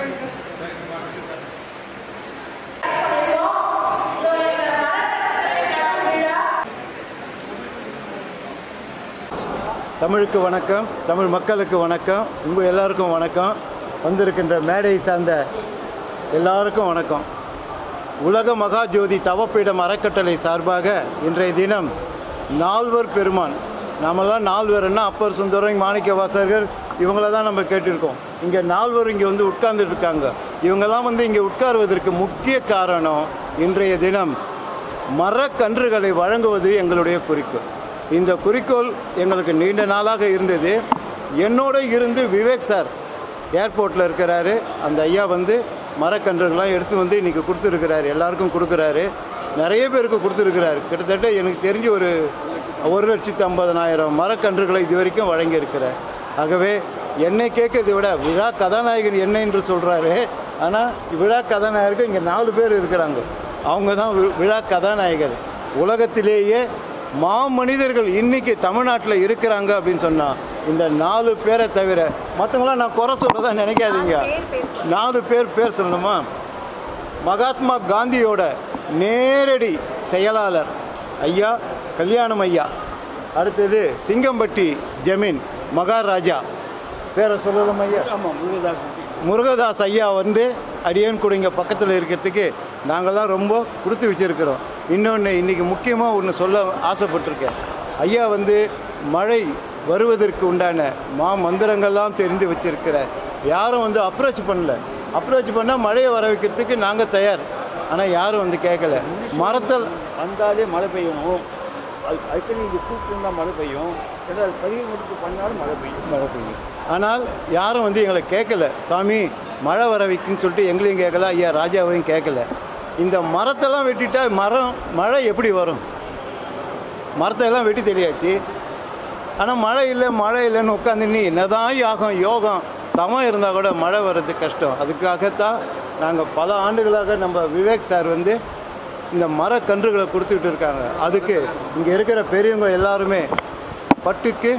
தமிழுக்கு வணக்கம் தமிழ் மக்களுக்கு வணக்கம் உங்கள் எல்லாருக்கும் வணக்கம் வந்திருக்கின்ற மேடை சார்ந்த எல்லாருக்கும் வணக்கம் உலக மகாஜோதி தவப்பீடம் அறக்கட்டளை சார்பாக இன்றைய தினம் நால்வர் பெருமான் நாமெல்லாம் நால்வர்னா அப்பர் சுந்தரம் மாணிக்க வாசகர் இவங்கள தான் நம்ம கேட்டிருக்கோம் இங்கே நால்வர் இங்கே வந்து உட்கார்ந்துட்டு இருக்காங்க இவங்கெல்லாம் வந்து இங்கே உட்காருவதற்கு முக்கிய காரணம் இன்றைய தினம் மரக்கன்றுகளை வழங்குவது எங்களுடைய குறிக்கோள் இந்த குறிக்கோள் எங்களுக்கு நீண்ட நாளாக இருந்தது என்னோட இருந்து விவேக் சார் ஏர்போர்ட்டில் இருக்கிறாரு அந்த ஐயா வந்து மரக்கன்றுகள்லாம் எடுத்து வந்து இன்றைக்கி கொடுத்துருக்கிறாரு எல்லாருக்கும் கொடுக்குறாரு நிறைய பேருக்கு கொடுத்துருக்கிறாரு கிட்டத்தட்ட எனக்கு தெரிஞ்சு ஒரு ஒரு லட்சத்து ஐம்பதனாயிரம் மரக்கன்றுகளை இது வரைக்கும் வழங்கியிருக்கிறார் ஆகவே என்னை கேட்கறதை விட விழா கதாநாயகன் என்ன என்று சொல்கிறாரு ஆனால் விழா கதாநாயகருக்கு இங்கே நாலு பேர் இருக்கிறாங்க அவங்க தான் வி- விழா கதாநாயகர் உலகத்திலேயே மாமனிதர்கள் இன்னைக்கு தமிழ்நாட்டில் இருக்கிறாங்க அப்படின்னு சொன்னால் இந்த நாலு பேரை தவிர மற்றவங்களாம் நான் குறை சொல்கிறதா நினைக்காதீங்க நாலு பேர் பேர் சொல்லணுமா மகாத்மா காந்தியோட நேரடி செயலாளர் ஐயா கல்யாணம் ஐயா அடுத்தது சிங்கம்பட்டி ஜமீன் மகாராஜா பேரை சொல்லலாம் ஐயா ஆமாம் முருகதாஸ் முருகதாஸ் ஐயா வந்து அடியன் கூட இங்கே பக்கத்தில் இருக்கிறதுக்கு நாங்கள்லாம் ரொம்ப கொடுத்து வச்சுருக்கிறோம் இன்னொன்று இன்றைக்கி முக்கியமாக ஒன்று சொல்ல ஆசைப்பட்டிருக்கேன் ஐயா வந்து மழை வருவதற்கு உண்டான மா மந்திரங்கள்லாம் தெரிந்து வச்சிருக்கிற யாரும் வந்து அப்ரோச் பண்ணல அப்ரோச் பண்ணால் மழையை வர வைக்கிறதுக்கு நாங்கள் தயார் ஆனால் யாரும் வந்து கேட்கல மரத்தில் வந்தாலே மழை பெய்யணும் அது அதுக்கு நீங்கள் கூப்பிட்டு இருந்தால் மழை பெய்யும் ஏன்னா அது பதிவு முடிப்பு பண்ணாலும் மழை பெய்யும் மழை பெய்யும் ஆனால் யாரும் வந்து எங்களை கேட்கல சாமி மழை வர வைக்குன்னு சொல்லிட்டு எங்களையும் கேட்கல ஐயா ராஜாவையும் கேட்கல இந்த மரத்தெல்லாம் வெட்டிட்டா மரம் மழை எப்படி வரும் மரத்தை எல்லாம் வெட்டி தெரியாச்சு ஆனால் மழை இல்லை மழை இல்லைன்னு உட்காந்து நீ என்னதான் யாகம் யோகம் தமம் இருந்தால் கூட மழை வர்றது கஷ்டம் அதுக்காகத்தான் நாங்கள் பல ஆண்டுகளாக நம்ம விவேக் சார் வந்து இந்த மரக்கன்றுகளை கொடுத்துக்கிட்டு இருக்காங்க அதுக்கு இங்கே இருக்கிற பெரியவங்க எல்லாருமே பட்டுக்கு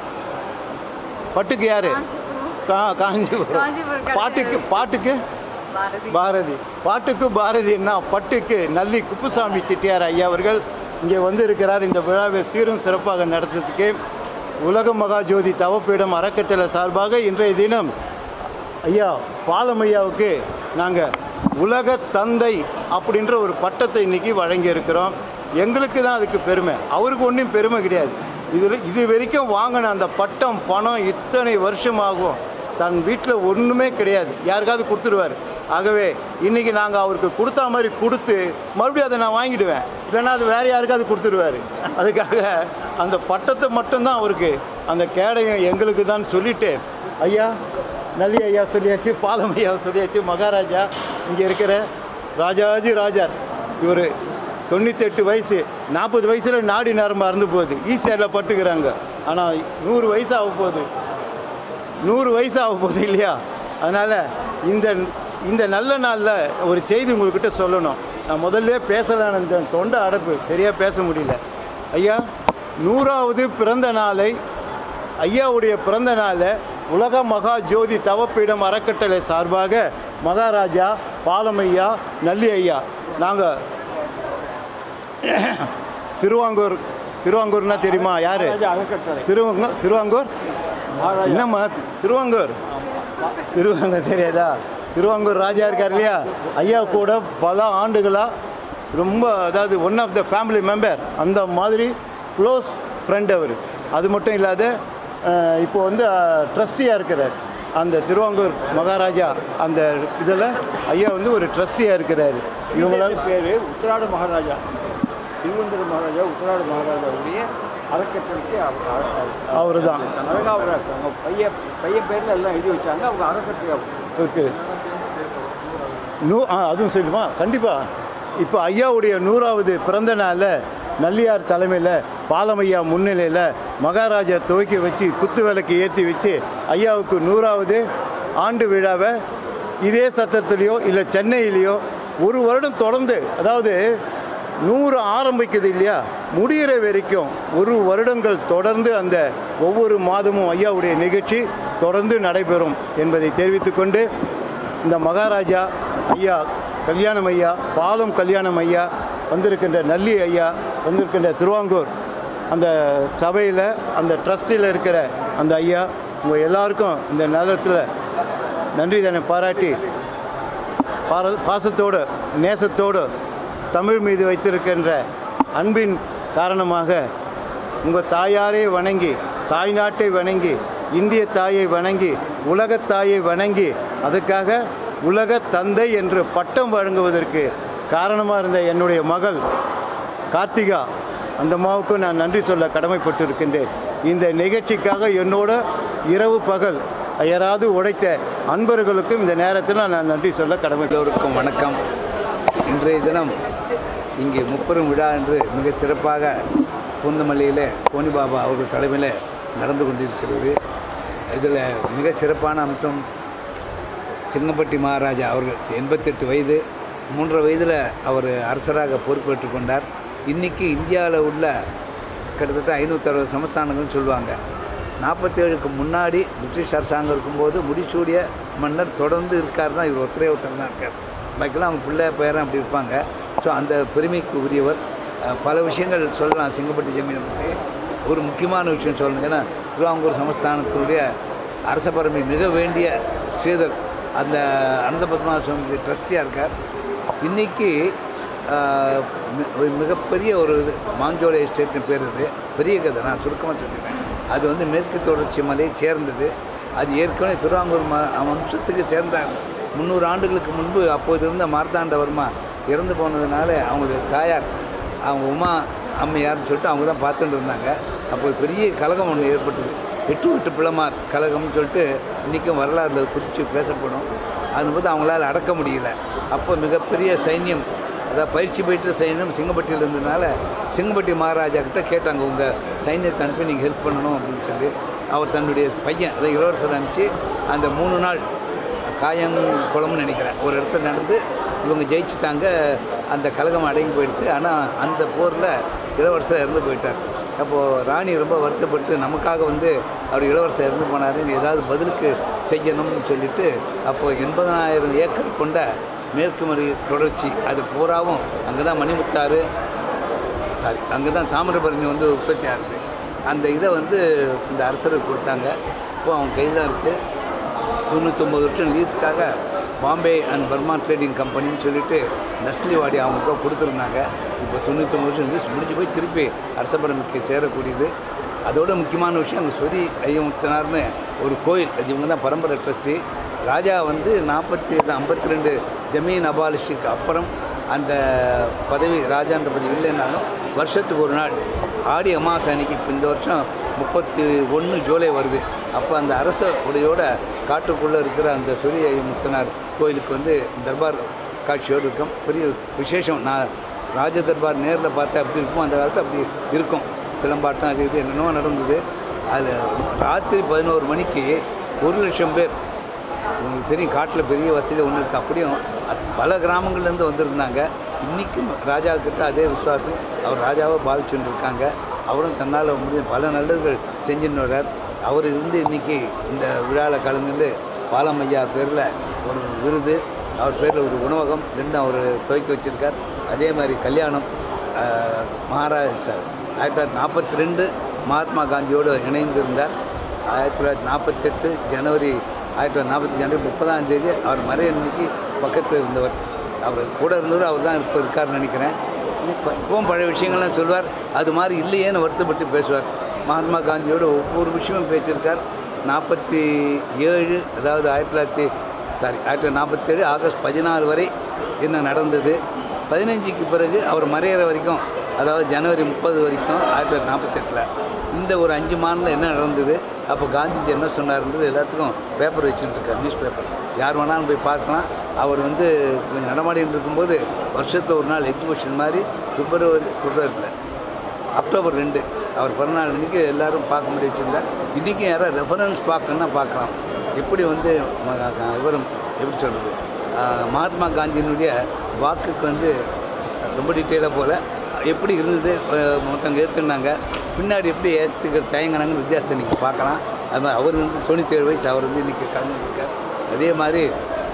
பட்டுக்கு யாரு கா காஞ்சிபுரம் காஞ்சிபுரம் பாட்டுக்கு பாட்டுக்கு பாரதி பாரதி பாட்டுக்கு பாரதின்னா பட்டுக்கு நல்லி குப்புசாமி செட்டியார் ஐயா அவர்கள் இங்கே வந்து இருக்கிறார் இந்த விழாவை சீரும் சிறப்பாக நடத்துறதுக்கு உலக மகாஜோதி தவப்பீடம் அறக்கட்டளை சார்பாக இன்றைய தினம் ஐயா பாலம் ஐயாவுக்கு நாங்கள் உலக தந்தை அப்படின்ற ஒரு பட்டத்தை இன்னைக்கு வழங்கியிருக்கிறோம் எங்களுக்கு தான் அதுக்கு பெருமை அவருக்கு ஒன்றும் பெருமை கிடையாது இதில் இது வரைக்கும் வாங்கின அந்த பட்டம் பணம் இத்தனை வருஷமாகும் தன் வீட்டில் ஒன்றுமே கிடையாது யாருக்காவது கொடுத்துருவார் ஆகவே இன்றைக்கி நாங்கள் அவருக்கு கொடுத்தா மாதிரி கொடுத்து மறுபடியும் அதை நான் வாங்கிடுவேன் இல்லைன்னா அது வேறு யாருக்காவது கொடுத்துருவாரு அதுக்காக அந்த பட்டத்தை மட்டும்தான் அவருக்கு அந்த கேடயம் எங்களுக்கு தான் சொல்லிட்டு ஐயா நல்லி ஐயா சொல்லியாச்சு பாலம் ஐயா சொல்லியாச்சு மகாராஜா இங்கே இருக்கிற ராஜாஜி ராஜார் இவர் தொண்ணூத்தெட்டு வயசு நாற்பது வயசில் நாடி நரம்பு அறந்து போகுது ஈஸியாரில் பட்டுக்கிறாங்க ஆனால் நூறு வயசு ஆக போகுது நூறு வயசு ஆக போகுது இல்லையா அதனால் இந்த இந்த நல்ல நாளில் ஒரு செய்தி உங்கள்கிட்ட சொல்லணும் நான் முதல்ல பேசலான இந்த தொண்டை அடைப்பு சரியாக பேச முடியல ஐயா நூறாவது பிறந்த நாளை ஐயாவுடைய பிறந்த நாளை உலக மகா ஜோதி தவப்பீடம் அறக்கட்டளை சார்பாக மகாராஜா பாலமையா நல்லி ஐயா நாங்கள் திருவாங்கூர் திருவாங்கூர்னா தெரியுமா யார் மகாராஜா அறக்கட்டளை திருவாங்கூர் திருவாங்கூர் மகாராஜா என்னம்மா திருவாங்கூர் திருவாங்கூர் தெரியாதா திருவாங்கூர் ராஜா இருக்கார் இல்லையா ஐயா கூட பல ஆண்டுகளாக ரொம்ப அதாவது one of the family member அந்த மாதிரி க்ளோஸ் ஃப்ரெண்ட் அவர் அது மட்டும் இல்லாத அஹ், இப்போ வந்து ட்ரஸ்டியாக இருக்கிறார் அந்த திருவாங்கூர் மகாராஜா அந்த இதில் ஐயா வந்து ஒரு ட்ரஸ்டியாக இருக்கிறார் இவங்களால் பேர் உத்தராடு மகாராஜா திருவனந்தபுரம் மகாராஜா உத்தராடு மகாராஜாவுடைய அறக்கட்டளைக்கு அவர் அற- அவர் தான் அழகா அவர் அவங்க பையன் பையன் பேரில் எல்லாம் எழுதி வச்சாங்க அவங்க அறக்கட்டளை இருக்கு நூ ஆ அதுவும் சொல்லுமா கண்டிப்பாக இப்போ ஐயாவுடைய நூறாவது பிறந்த நாளில் நல்லியார் தலைமையில் பாலமையா முன்னிலையில் மகாராஜா துவக்கி வச்சு குத்து விளக்கு ஏற்றி வச்சு ஐயாவுக்கு நூறாவது ஆண்டு விழாவை இதே சத்திரத்துலேயோ இல்லை சென்னையிலேயோ ஒரு வருடம் தொடர்ந்து அதாவது நூறு ஆரம்பிக்குது இல்லையா முடிகிற வரைக்கும் ஒரு வருடங்கள் தொடர்ந்து அந்த ஒவ்வொரு மாதமும் ஐயாவுடைய நிகழ்ச்சி தொடர்ந்து நடைபெறும் என்பதை தெரிவித்துக்கொண்டு இந்த மகாராஜா ஐயா கல்யாணம் ஐயா பாலம் கல்யாணம் ஐயா வந்திருக்கின்ற நல்லி ஐயா வந்திருக்கின்ற திருவாங்கூர் அந்த சபையில் அந்த ட்ரஸ்டில் இருக்கிற அந்த ஐயா உங்கள் எல்லாருக்கும் இந்த நேரத்தில் நன்றி தானே பாராட்டி பார பாசத்தோடு நேசத்தோடு தமிழ் மீது வைத்திருக்கின்ற அன்பின் காரணமாக உங்கள் தாயாரை வணங்கி தாய்நாட்டை வணங்கி இந்திய தாயை வணங்கி உலகத் தாயை வணங்கி அதுக்காக உலக தந்தை என்று பட்டம் வழங்குவதற்கு காரணமாக இருந்த என்னுடைய மகள் கார்த்திகா அந்த அம்மாவுக்கும் நான் நன்றி சொல்ல கடமைப்பட்டு இருக்கின்றேன் இந்த நிகழ்ச்சிக்காக என்னோட இரவு பகல் யாராவது உடைத்த அன்பர்களுக்கும் இந்த நேரத்தில் நான் நன்றி சொல்ல கடமை எல்லோருக்கும் வணக்கம் இன்றைய தினம் இங்கே முப்பெரும் விழா என்று மிகச் சிறப்பாக பூந்தமல்லியில் கோனிபாபா அவர்கள் தலைமையில் நடந்து கொண்டிருக்கிறது இதில் மிகச் சிறப்பான அம்சம் சிங்கப்பட்டி மகாராஜா அவர்கள் எண்பத்தெட்டு வயது மூன்றரை வயதில் அவர் அரசராக பொறுப்பேற்றுக் கொண்டார் இன்றைக்கி இந்தியாவில் உள்ள கிட்டத்தட்ட ஐநூற்றறுபது சமஸ்தானங்கள்னு சொல்லுவாங்க நாற்பத்தேழுக்கு முன்னாடி பிரிட்டிஷ் அரசாங்கம் இருக்கும்போது முடிசூடிய மன்னர் தொடர்ந்து இருக்காருன்னா இவர் ஒருத்தரே ஒருத்தர் தான் இருக்கார் பாக்கிலாம் அவங்க பிள்ளை பேரன் அப்படி இருப்பாங்க ஸோ அந்த பெருமைக்கு உரியவர் அஹ், பல விஷயங்கள் சொல்லலாம் செங்கப்பட்டி ஜமீனை பற்றி ஒரு முக்கியமான விஷயம் சொல்லணும் ஏன்னா திருவாங்கூர் சமஸ்தானத்தினுடைய அரச பரம்பரை மிக வேண்டிய ஸ்ரீதர் அந்த அனந்த பத்மநாப சுவாமி ட்ரஸ்டியாக இருக்கார் இன்றைக்கி மிகப்பெரிய ஒரு இது மாஞ்சோலை எஸ்டேட்னு பேர் இது பெரிய கதை நான் சுருக்கமாக சொல்லிடுறேன் அது வந்து மேற்கு தொடர்ச்சி மலையை சேர்ந்தது அது ஏற்கனவே திருவாங்கூர் ம வம்சத்துக்கு சேர்ந்தாங்க முந்நூறு ஆண்டுகளுக்கு முன்பு அப்போது இருந்த மார்த்தாண்டவர்மா இறந்து போனதுனால அவங்களுடைய தாயார் அவங்க உமா அம்மையார்னு சொல்லிட்டு அவங்க தான் பார்த்துட்டு இருந்தாங்க அப்போ ஒரு பெரிய கலகம் ஒன்று ஏற்பட்டது எட்டு எட்டு பிள்ளைமார் கலகம்னு சொல்லிட்டு இன்றைக்கும் வரலாறுல குறித்து பேசப்படும் அது போது அவங்களால அடக்க முடியல அப்போ மிகப்பெரிய சைன்யம் அதாவது பயிற்சி பெற்ற சைன்யம் சிங்கப்பட்டியில் இருந்ததுனால சிங்கப்பட்டி மகாராஜா கிட்ட கேட்டாங்க உங்கள் சைன்யத்தை அனுப்பி நீங்கள் ஹெல்ப் பண்ணணும் அப்படின்னு சொல்லி அவர் தன்னுடைய பையன் அதாவது இளவரசர் அனுப்பிச்சு அந்த மூணு நாள் காயங்குளம்னு நினைக்கிறேன் ஒரு இடத்துல நடந்து இவங்க ஜெயிச்சிட்டாங்க அந்த கலகம் அடங்கி போயிடுது ஆனால் அந்த போரில் இளவரசர் இறந்து போயிட்டார் அப்போது ராணி ரொம்ப வருத்தப்பட்டு நமக்காக வந்து அவர் இளவரசர் இறந்து போனாருன்னு ஏதாவது பதிலுக்கு செய்யணும்னு சொல்லிட்டு அப்போது எண்பதனாயிரம் ஏக்கர் கொண்ட மேற்கு மறை தொடர்ச்சி அது பூராவும் அங்கே தான் மணிமுத்தாறு சாரி அங்கே தான் தாமிரபரணி வந்து உற்பத்தி ஆகுது அந்த இதை வந்து இந்த அரசருக்கு கொடுத்தாங்க இப்போ அவங்க கையில் தான் இருக்குது தொண்ணூத்தொம்பது வருஷம் லீஸுக்காக பாம்பே அண்ட் பர்மா ட்ரேடிங் கம்பெனின்னு சொல்லிட்டு நஸ்லிவாடி அவங்க கொடுத்துருந்தாங்க இப்போ தொண்ணூத்தொம்பது வருஷம் லீஸ் முடிஞ்சு போய் திருப்பி அரசபரமிக்கு சேரக்கூடியது அதோட முக்கியமான விஷயம் அங்கே சொரி ஐயமுத்தனார்னு ஒரு கோயில் அது இவங்க தான் பரம்பரை ட்ரஸ்டி ராஜா வந்து நாற்பத்தி ஐம்பத்தி ரெண்டு ஜமீன் அபாலிஷுக்கு அப்புறம் அந்த பதவி ராஜான்ற பதவி இல்லைன்னாலும் வருஷத்துக்கு ஒரு நாள் ஆடி அமாவாசை அன்னைக்கு இப்போ இந்த வருஷம் முப்பத்தி ஒன்று ஜூலை வருது அப்போ அந்த அரச உடையோட காட்டுக்குள்ளே இருக்கிற அந்த சூரிய முத்தனார் கோயிலுக்கு வந்து தர்பார் காட்சியோடு இருக்கும் பெரிய விசேஷம் நான் ராஜ தர்பார் நேரில் பார்த்தா அப்படி இருக்கும் அந்த காலத்தில் அப்படி இருக்கும் சிலம்பாட்டம் அது இது என்னென்னவோ நடந்தது அதில் ராத்திரி பதினோரு மணிக்கு ஒரு லட்சம் பேர் உங்களுக்கு தெரியும் காட்டில் பெரிய வசதி ஒன்று இருக்குது அப்படியும் அது பல கிராமங்கள்லேருந்து வந்திருந்தாங்க இன்றைக்கும் ராஜா கிட்ட அதே விசுவாசம் அவர் ராஜாவை பாவிச்சுட்டு இருக்காங்க அவரும் தன்னால் முடியும் பல நல்லதுகள் செஞ்சுன்னு வர்றார் அவர் இருந்து இன்றைக்கி இந்த விழாவில் கலந்துட்டு பாலமையா பேரில் ஒரு விருது அவர் பேரில் ஒரு உணவகம் ரெண்டும் அவர் துவக்கி வச்சுருக்கார் அதே மாதிரி கல்யாணம் ஆஹ், மகாராஜ் சார் ஆயிரத்தி தொள்ளாயிரத்தி நாற்பத்தி ரெண்டு மகாத்மா காந்தியோடு இணைந்திருந்தார் ஆயிரத்தி தொள்ளாயிரத்தி நாற்பத்தெட்டு ஜனவரி ஆயிரத்தி தொள்ளாயிரத்தி நாற்பத்தி ஜனவரி முப்பதாம் தேதி அவர் மறை அன்னைக்கு பக்கத்தில் இருந்தவர் அவர் கூட இருந்தவர் அவர் தான் இப்போ இருக்காருன்னு நினைக்கிறேன் இப்போ இப்பவும் பழைய விஷயங்கள்லாம் சொல்வார் அது மாதிரி இல்லையேன்னு வருத்தப்பட்டு பேசுவார் மகாத்மா காந்தியோட ஒவ்வொரு விஷயமும் பேசியிருக்கார் நாற்பத்தி ஏழு அதாவது ஆயிரத்தி தொள்ளாயிரத்தி சாரி ஆயிரத்தி தொள்ளாயிரத்தி நாற்பத்தேழு ஆகஸ்ட் பதினாலு வரை என்ன நடந்தது பதினஞ்சுக்கு பிறகு அவர் மறையிற வரைக்கும் அதாவது ஜனவரி முப்பது வரைக்கும் ஆயிரத்தி தொள்ளாயிரத்தி நாற்பத்தெட்டில் இந்த ஒரு அஞ்சு மாதத்தில் என்ன நடந்தது அப்போ காந்திஜி என்ன சொன்னார்ன்றது எல்லாத்துக்கும் பேப்பர் வச்சுட்டு இருக்கார் நியூஸ் பேப்பர் யார் வேணாலும் போய் பார்க்கலாம் அவர் வந்து கொஞ்சம் நடமாடிட்டு இருக்கும்போது வருஷத்தில் ஒரு நாள் எக்ஸிபிஷன் மாதிரி பிப்ரவரி பிப்ரவரியில் அக்டோபர் ரெண்டு அவர் பிறநாள் அன்றைக்கி எல்லாரும் பார்க்க முடிய வச்சுருந்தார் இன்றைக்கும் யாராவது ரெஃபரன்ஸ் பார்க்கணுன்னா பார்க்கலாம் எப்படி வந்து ம- இவரும் எப்படி சொல்கிறது மகாத்மா காந்தியினுடைய வாக்குக்கு வந்து ரொம்ப டீட்டெயிலாக போல எப்படி இருந்தது அஹ், மொத்தவங்க ஏற்றுனாங்க பின்னாடி எப்படி ஏற்றுக்கிற தயங்கினாங்கன்னு வித்தியாசத்தை இன்றைக்கி பார்க்கலாம் அது மாதிரி அவர் வந்து தொண்ணூற்றேழு வயசு அவர் வந்து இன்றைக்கி கலந்துருக்கார் அதே மாதிரி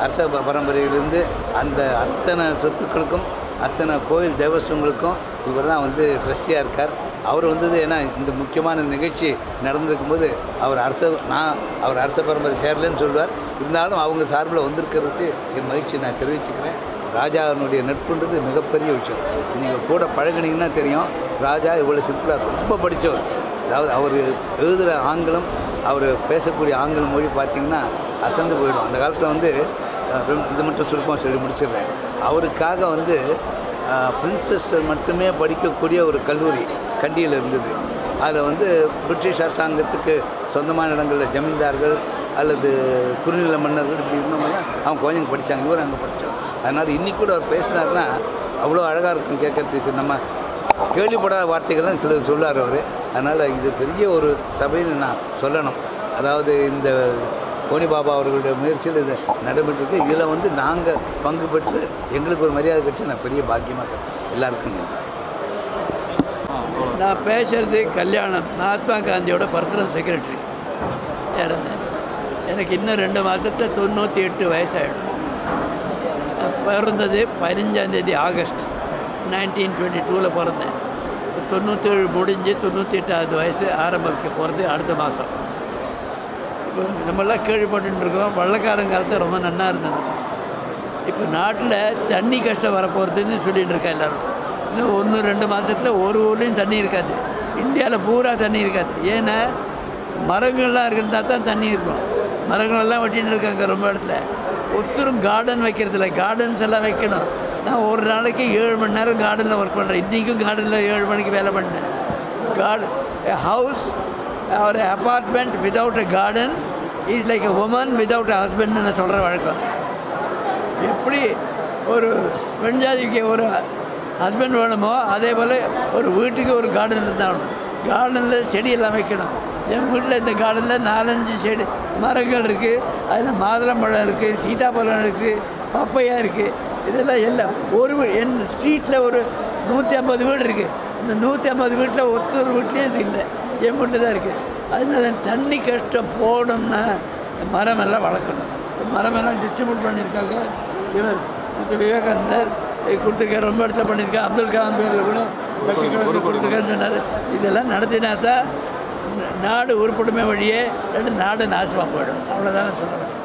அரச ப- பரம்பரையிலிருந்து அந்த அத்தனை சொத்துக்களுக்கும் அத்தனை கோயில் தேவஸ்வங்களுக்கும் இவர் தான் வந்து ட்ரஸ்டியாக இருக்கார் அவர் வந்தது ஏன்னா இந்த முக்கியமான நிகழ்ச்சி நடந்திருக்கும் போது அவர் அரச நான் அவர் அரச பரம்பரை சேரலன்னு சொல்லுவார் இருந்தாலும் அவங்க சார்பில் வந்திருக்கிறதுக்கு என் மகிழ்ச்சி நான் தெரிவிச்சுக்கிறேன் ராஜாவினுடைய நட்புன்றது மிகப்பெரிய விஷயம் நீங்கள் கூட பழகுனீங்கன்னா தெரியும் ராஜா இவ்வளோ சிம்பிளாக ரொம்ப படித்தவர் அதாவது அவர் எழுதுகிற ஆங்கிலம் அவர் பேசக்கூடிய ஆங்கில மொழி பார்த்தீங்கன்னா அசந்து போயிடும் அந்த காலத்தில் வந்து அஹ், ரெண்டு- இது மட்டும் சுருக்கமாக சொல்லி முடிச்சிடுறேன் அவருக்காக வந்து பிரின்சஸ் மட்டுமே படிக்கக்கூடிய ஒரு கல்லூரி கண்டியில் இருந்தது அதில் வந்து பிரிட்டிஷ் அரசாங்கத்துக்கு சொந்தமான இடங்களில் ஜமீன்தார்கள் அல்லது குறுநில மன்னர்கள் இப்படி இருந்தவங்கலாம் அவங்க குழந்தைங்க படித்தாங்க இவர் அங்கே படித்தோம் அதனால் இன்னி கூட அவர் பேசினார்னா அவ்வளோ அழகாக இருக்கும் கேட்கறதுக்கு நம்ம கேள்விப்படாத வார்த்தைகள் தான் சில சொல்லார் அவர் அதனால் இது பெரிய ஒரு சபைன்னு நான் சொல்லணும் அதாவது இந்த கோனி பாபா அவர்களுடைய முயற்சியில் இது நடைபெற்றிருக்கு இதில் வந்து நாங்கள் பங்கு பெற்று எங்களுக்கு ஒரு மரியாதை கட்சி நான் பெரிய பாக்கியமாக இருக்கேன் எல்லாருக்கும் நன்றி நான் பேசுறது கல்யாணம் மகாத்மா காந்தியோட பர்சனல் செக்ரட்டரி இறந்தேன் எனக்கு இன்னும் ரெண்டு மாதத்தில் தொண்ணூற்றி எட்டு வயசாகிடும் நான் பிறந்தது பதினஞ்சாந்தேதி ஆகஸ்ட் நைன்டீன் டுவெண்ட்டி டூவில் பிறந்தேன் தொண்ணூற்றேழு முடிஞ்சு தொண்ணூற்றி எட்டாவது வயசு ஆரம்பிக்க போகிறது அடுத்த மாதம் இப்போ நம்மளாம் கேள்விப்பட்டுட்டு இருக்கோம் வெள்ளக்காரங்காலத்தில் ரொம்ப நன்னா இருந்தது இப்போ நாட்டில் தண்ணி கஷ்டம் வரப்போகிறதுன்னு சொல்லிட்டு இருக்கா எல்லாரும் இன்னும் ஒன்று ரெண்டு மாதத்தில் ஒரு ஊர்லேயும் தண்ணி இருக்காது இந்தியாவில் பூரா தண்ணி இருக்காது ஏன்னா மரங்கள்லாம் இருந்தால் தான் தண்ணி இருக்கும் மரங்களெல்லாம் வெட்டின்னு இருக்காங்க ரொம்ப இடத்துல ஒருத்தரும் கார்டன் வைக்கிறதில்ல கார்டன்ஸ் எல்லாம் வைக்கணும் நான் ஒரு நாளைக்கு ஏழு மணி நேரம் கார்டனில் ஒர்க் பண்ணுறேன் இன்றைக்கும் கார்டனில் ஏழு மணிக்கு வேலை பண்ணேன் கார்டு ஹவுஸ் ஒரு apartment without a garden is like a woman without a ஹஸ்பண்ட்னு நான் சொல்கிற வழக்கம் எப்படி ஒரு பெண்ஜாதிக்கு ஒரு ஹஸ்பண்ட் வேணுமோ அதே போல் ஒரு வீட்டுக்கு ஒரு கார்டன் இருந்தாலும் கார்டனில் செடியெல்லாம் வைக்கணும் என் வீட்டில் இந்த கார்டனில் நாலஞ்சு செடி மரங்கள் இருக்குது அதில் மாதுளம்பழம் இருக்குது சீதாப்பழம் இருக்குது பப்பையா இருக்குது இதெல்லாம் எல்லாம் ஒரு வீ- என் ஸ்ட்ரீட்டில் ஒரு நூற்றி ஐம்பது வீடு இருக்குது இந்த நூற்றி ஐம்பது வீட்டில் ஒருத்தர் வீட்லேயும் இது இல்லை என் வீட்டில் தான் இருக்குது அதனால தண்ணி கஷ்டம் போகணும்னா மரம் எல்லாம் வளர்க்கணும் மரம் எல்லாம் டிஸ்ட்ரிபியூட் பண்ணியிருக்காங்க இவர் மிஸ்டர் விவேகானந்தர் கொடுத்துருக்காரு ரொம்ப இடத்துல பண்ணியிருக்காரு அப்துல் கலாம் பேரில் கூட லட்சக்கணக்கில் கொடுத்துருக்காருன்னு சொன்னார் இதெல்லாம் நடத்தினா தான் நாடு உருப்படுமே வழியே ரெண்டு நாடு நாசமாக போயிடும் அவ்வளோதானே சொல்லுவேன்